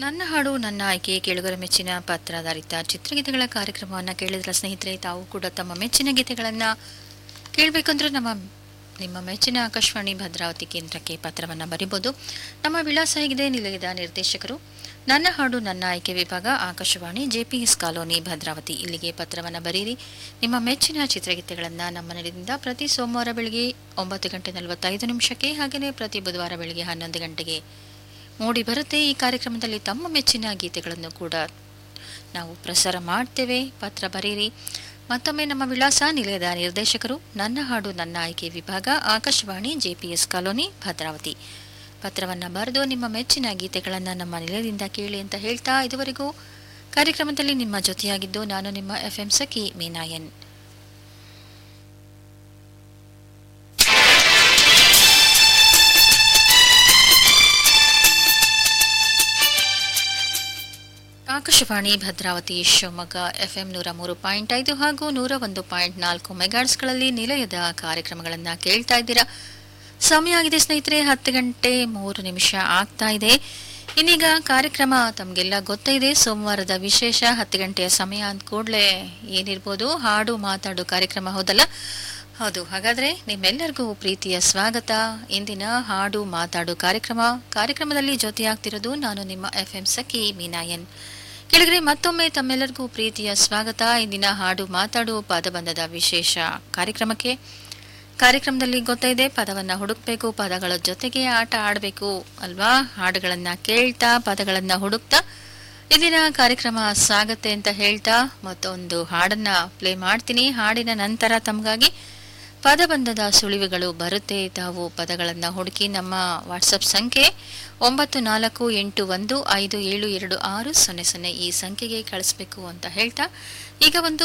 ನನ್ನ ಹಾಡು ನನ್ನ ಆಯ್ಕೆ ಕೇಳುಗರ ಮೆಚ್ಚಿನ ಪತ್ರಾಧಾರಿತ ಚಿತ್ರಗೀತೆಗಳ ಕಾರ್ಯಕ್ರಮವನ್ನು ಕೇಳಿದ್ರ ಸ್ನೇಹಿತರೆ ತಾವು ಕೂಡ ತಮ್ಮ ಮೆಚ್ಚಿನ ಗೀತೆಗಳನ್ನು ಕೇಳಬೇಕಂದ್ರೆ ನಮ್ಮ ನಿಮ್ಮ ಮೆಚ್ಚಿನ ಆಕಾಶವಾಣಿ ಭದ್ರಾವತಿ ಕೇಂದ್ರಕ್ಕೆ ಪತ್ರವನ್ನು ಬರಿಬೋದು ನಮ್ಮ ವಿಳಾಸ ಹೇಗಿದೆ ನಿಲಯದ ನಿರ್ದೇಶಕರು ನನ್ನ ಹಾಡು ನನ್ನ ಆಯ್ಕೆ ವಿಭಾಗ ಆಕಾಶವಾಣಿ ಜೆಪಿಎಸ್ ಕಾಲೋನಿ ಭದ್ರಾವತಿ ಇಲ್ಲಿಗೆ ಪತ್ರವನ್ನು ಬರೀರಿ ನಿಮ್ಮ ಮೆಚ್ಚಿನ ಚಿತ್ರಗೀತೆಗಳನ್ನು ನಮ್ಮ ನಿಲಯದಿಂದ ಪ್ರತಿ ಸೋಮವಾರ ಬೆಳಗ್ಗೆ ಒಂಬತ್ತು ಗಂಟೆ ನಲವತ್ತೈದು ನಿಮಿಷಕ್ಕೆ ಹಾಗೆಯೇ ಪ್ರತಿ ಬುಧವಾರ ಬೆಳಗ್ಗೆ ಹನ್ನೊಂದು ಗಂಟೆಗೆ ಮೂಡಿ ಬರುತ್ತೆ ಈ ಕಾರ್ಯಕ್ರಮದಲ್ಲಿ ತಮ್ಮ ಮೆಚ್ಚಿನ ಗೀತೆಗಳನ್ನು ಕೂಡ ನಾವು ಪ್ರಸಾರ ಮಾಡ್ತೇವೆ ಪತ್ರ ಬರೀರಿ ಮತ್ತೊಮ್ಮೆ ನಮ್ಮ ವಿಳಾಸ ನಿಲಯದ ನಿರ್ದೇಶಕರು ನನ್ನ ಹಾಡು ನನ್ನ ಆಯ್ಕೆ ವಿಭಾಗ ಆಕಾಶವಾಣಿ ಜೆಪಿಎಸ್ ಕಾಲೋನಿ ಭದ್ರಾವತಿ ಪತ್ರವನ್ನು ಬರೆದು ನಿಮ್ಮ ಮೆಚ್ಚಿನ ಗೀತೆಗಳನ್ನು ನಮ್ಮ ನಿಲಯದಿಂದ ಕೇಳಿ ಅಂತ ಹೇಳ್ತಾ ಇದುವರೆಗೂ ಕಾರ್ಯಕ್ರಮದಲ್ಲಿ ನಿಮ್ಮ ಜೊತೆಯಾಗಿದ್ದು ನಾನು ನಿಮ್ಮ ಎಫ್ ಎಂ ಸಖಿ ಮೀನಾಯನ್ ಆಕಾಶವಾಣಿ ಭದ್ರಾವತಿ ಶಿವಮೊಗ್ಗ ಎಫ್ಎಂ ನೂರ ಮೂರು ಪಾಯಿಂಟ್ ಐದು ಹಾಗೂ ನೂರ ಒಂದು ಪಾಯಿಂಟ್ ನಾಲ್ಕು ಮೆಗಾಟ್ಸ್ಗಳಲ್ಲಿ ನಿಲಯದ ಕಾರ್ಯಕ್ರಮಗಳನ್ನು ಕೇಳ್ತಾ ಇದ್ದೀರಾ ಸಮಯ ಆಗಿದೆ ಸ್ನೇಹಿತರೆ ಹತ್ತು ಗಂಟೆ ಮೂರು ನಿಮಿಷ ಆಗ್ತಾ ಇದೆ ಇನ್ನೀಗ ಕಾರ್ಯಕ್ರಮ ತಮಗೆಲ್ಲ ಗೊತ್ತಿದೆ ಸೋಮವಾರದ ವಿಶೇಷ ಹತ್ತು ಗಂಟೆಯ ಸಮಯ ಅಂದ ಕೂಡಲೇ ಏನಿರ್ಬೋದು ಹಾಡು ಮಾತಾಡು ಕಾರ್ಯಕ್ರಮ ಹೌದಲ್ಲ ಹೌದು ಹಾಗಾದ್ರೆ ನಿಮ್ಮೆಲ್ಲರಿಗೂ ಪ್ರೀತಿಯ ಸ್ವಾಗತ ಇಂದಿನ ಹಾಡು ಮಾತಾಡು ಕಾರ್ಯಕ್ರಮ ಕಾರ್ಯಕ್ರಮದಲ್ಲಿ ಜೊತೆಯಾಗ್ತಿರೋದು ನಾನು ನಿಮ್ಮ ಎಫ್ ಎಂ ಸಖಿ ಮೀನಾಯನ್ ಕೆಳಗಡೆ ಮತ್ತೊಮ್ಮೆ ತಮ್ಮೆಲ್ಲರಿಗೂ ಪ್ರೀತಿಯ ಸ್ವಾಗತ ಇಂದಿನ ಹಾಡು ಮಾತಾಡು ಪದಬಂಧದ ವಿಶೇಷ ಕಾರ್ಯಕ್ರಮಕ್ಕೆ ಕಾರ್ಯಕ್ರಮದಲ್ಲಿ ಗೊತ್ತಿದೆ ಪದವನ್ನ ಹುಡುಕ್ಬೇಕು ಪದಗಳ ಜೊತೆಗೆ ಆಟ ಆಡಬೇಕು ಅಲ್ವಾ ಹಾಡುಗಳನ್ನ ಕೇಳ್ತಾ ಪದಗಳನ್ನ ಹುಡುಕ್ತಾ ಇಂದಿನ ಕಾರ್ಯಕ್ರಮ ಸಾಗತ್ತೆ ಅಂತ ಹೇಳ್ತಾ ಮತ್ತೊಂದು ಹಾಡನ್ನ ಪ್ಲೇ ಮಾಡ್ತೀನಿ ಹಾಡಿನ ನಂತರ ತಮಗಾಗಿ ಪದಬಂಧದ ಸುಳಿವುಗಳು ಬರುತ್ತೆ ತಾವು ಪದಗಳನ್ನು ಹುಡುಕಿ ನಮ್ಮ ವಾಟ್ಸಪ್ ಸಂಖ್ಯೆ ಒಂಬತ್ತು ನಾಲ್ಕು ಎಂಟು ಒಂದು ಐದು ಏಳು ಎರಡು ಆರು ಸೊನ್ನೆ ಸೊನ್ನೆ ಈ ಸಂಖ್ಯೆಗೆ ಕಳಿಸ್ಬೇಕು ಅಂತ ಹೇಳ್ತಾ ಈಗ ಒಂದು